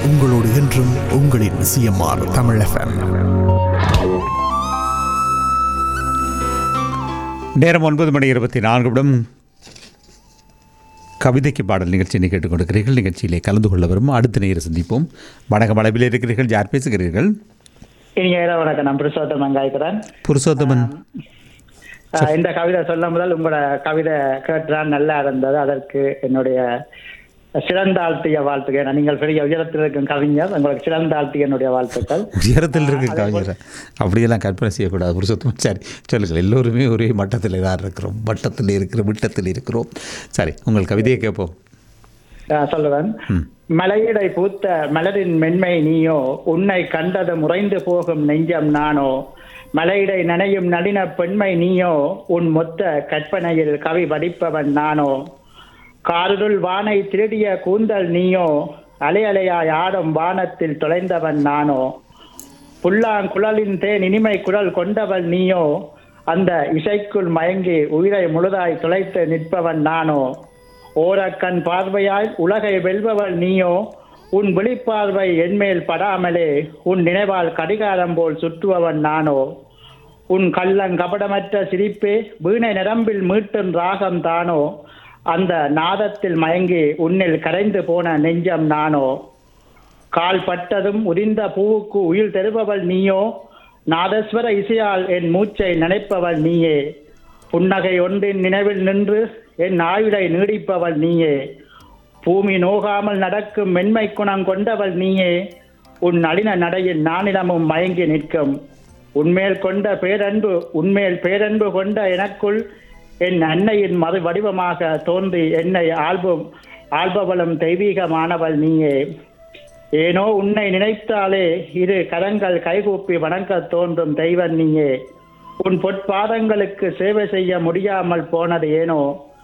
உங்களோடு என்றும் உங்களின் சிஎம்ஆர் தமிழ் எஃப்எம் நேரம் ஒன்பது மணி இருபத்தி நான்கு நிமிடம் கவிதைக்கு பாடல் நிகழ்ச்சியை கேட்டுக்கொண்டிருக்கிறீர்கள் நிகழ்ச்சியிலே கலந்து கொள்ள வரும் அடுத்த நேரம் சந்திப்போம் வணக்கம் அளவில் இருக்கிறீர்கள் யார் பேசுகிறீர்கள் இனிய இரவு வணக்கம் நான் புருஷோத்தம் மங்காய்க்கிறேன் புருஷோத்தமன் ஆஹ் இந்த கவிதை சொல்ல முதல் உங்களோட கவிதை கேட்டுதான் நல்லா இருந்தது அதற்கு என்னுடைய சிறந்தாழ்த்திய வாழ்த்துக்கள் ஏன்னா நீங்கள் பெரிய உயரத்தில் இருக்கும் கவிஞர் உங்களுக்கு சிறந்தாழ்த்திய என்னுடைய வாழ்த்துக்கள் உயரத்தில் இருக்க கவிஞர் அப்படியெல்லாம் கற்பனை செய்யக்கூடாது புருஷோத்தமன் சரி சொல்லுங்கள் எல்லோருமே ஒரே மட்டத்தில் தான் இருக்கிறோம் வட்டத்தில் இருக்கிறோம் விட்டத்தில் இருக்கிறோம் சரி உங்கள் கவிதையை கேட்போம் ஆஹ் சொல்லுவேன் மலையிடை பூத்த மலரின் மென்மை நீயோ உன்னை கண்டது முறைந்து போகும் நெஞ்சம் நானோ மலையிடை நனையும் நளின பெண்மை நீயோ உன் மொத்த கற்பனையில் கவி படிப்பவன் நானோ காருள் வானை திருடிய கூந்தல் நீயோ அலை அலையாய் ஆடும் வானத்தில் தொலைந்தவன் நானோ புல்லாங்குழலின் தேன் இனிமை குரல் கொண்டவள் நீயோ அந்த இசைக்குள் மயங்கி உயிரை முழுதாய் துளைத்து நிற்பவன் நானோ ஓரக்கண் பார்வையாய் உலகை வெல்பவள் நீயோ உன் விழிப்பார்வை என்மேல் படாமலே உன் நினைவால் கடிகாரம் போல் சுற்றுபவன் நானோ உன் கள்ளங் கபடமற்ற சிரிப்பே வீணை நரம்பில் மீட்டும் ராகம் தானோ அந்த நாதத்தில் மயங்கி உன்னில் கரைந்து போன நெஞ்சம் நானோ கால் பட்டதும் உதிர்ந்த பூவுக்கு உயிர் தருபவள் நீயோ நாதஸ்வர இசையால் என் மூச்சை நினைப்பவள் நீயே புன்னகை ஒன்றின் நினைவில் நின்று என் ஆயுளை நீடிப்பவள் நீயே பூமி நோகாமல் நடக்கும் மென்மை குணம் கொண்டவள் நீயே உன் நளின நடையில் நானிடமும் மயங்கி நிற்கும் உன்மேல் கொண்ட பேரன்பு உன்மேல் பேரன்பு கொண்ட எனக்குள் என் அன்னையின் மது வடிவமாக தோன்றி என்னை ஆள்பும் ஆள்பவளும் தெய்வீகமானவள் நீயே ஏனோ உன்னை நினைத்தாலே இரு கரங்கள் கைகூப்பி வணங்க தோன்றும் தெய்வன் நீயே உன் பொற்பாதங்களுக்கு சேவை செய்ய முடியாமல் போனது ஏனோ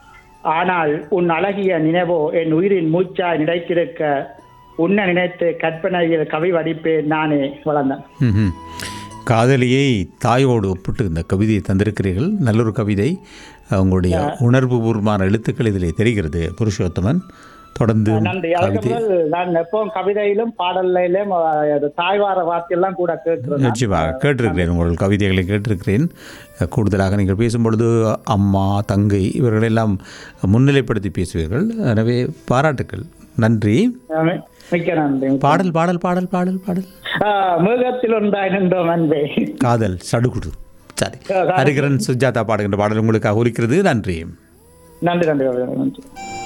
ஆனால் உன் அழகிய நினைவோ என் உயிரின் மூச்சாய் நினைத்திருக்க உன்னை நினைத்து கற்பனையில் கவி வடிப்பேன் நானே வளர்ந்தேன் ம்ஹும். காதலியை தாயோடு ஒப்பிட்டு இந்த கவிதையை தந்திருக்கிறீர்கள் நல்லொரு கவிதை உங்களுடைய உணர்வுபூர்வமான எழுத்துக்கள் இதிலே தெரிகிறது புருஷோத்தமன் தொடர்ந்து நன்றி அதுக்கு கவிதை முதல் நான் எப்பவும் கவிதையிலும் பாடல்லையிலும் அது தாய்வார வார்த்தையெல்லாம் கூட கேட்கிறேன் நிச்சயமாக கேட்டிருக்கிறேன் உங்கள் கவிதைகளை கேட்டிருக்கிறேன் கூடுதலாக நீங்கள் பேசும்பொழுது அம்மா தங்கை இவர்களெல்லாம் முன்னிலைப்படுத்தி பேசுவீர்கள் எனவே பாராட்டுக்கள் நன்றி ஆமே. மிக்க நன்றி பாடல் பாடல் பாடல் பாடல் பாடல் ஆஹ், மிருகத்தில் உண்டாய் நின்றோம் அன்பே காதல் சடுகுடு சரி ஹரிகரன் சுஜாதா பாடுகின்ற பாடல் உங்களுக்காக ஒலிக்கிறது நன்றி நன்றி நன்றி நன்றி